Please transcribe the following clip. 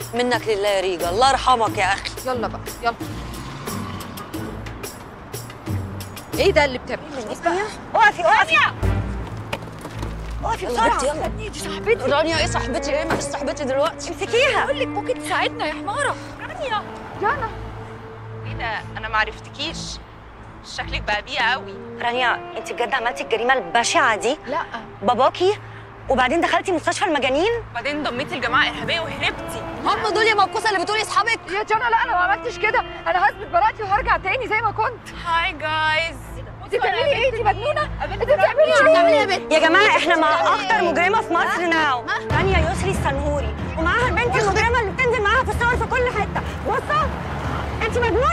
منك لله يا ريجا الله يرحمك يا اخي يلا بقى يلا ايه ده اللي بتعمله بقى اقفي اقفي اقفي يلا بسرعه يلا دي صاحبتي رانيا ايه صاحبتي ايه ما فيش صاحبتي دلوقتي امسكيها بقول لك ممكن تساعدنا يا حماره رانيا جانا ايه ده انا ما عرفتكيش شكلك بقى بيئة قوي رانيا انت بجد عملتي الجريمه البشعه دي لا باباكي وبعدين دخلتي مستشفى المجانين وبعدين انضميتي لجماعة إرهابية وهربتي هم دول يا موقوسه اللي بتقولي اصحابك يا جانا لا انا ما عملتش كده انا هثبت براءتي وهرجع تاني زي ما كنت هاي جايز انت بتعملي ايه انت مجنونه انت بتعملي ايه بتعملي ايه يا بنت يا جماعه احنا مع اخطر مجرمه في مصر ناو رانيا يسري السنهوري ومعاها البنت المجرمه اللي بتنزل معاها في الصور في كل حته بصوا انت مجنونه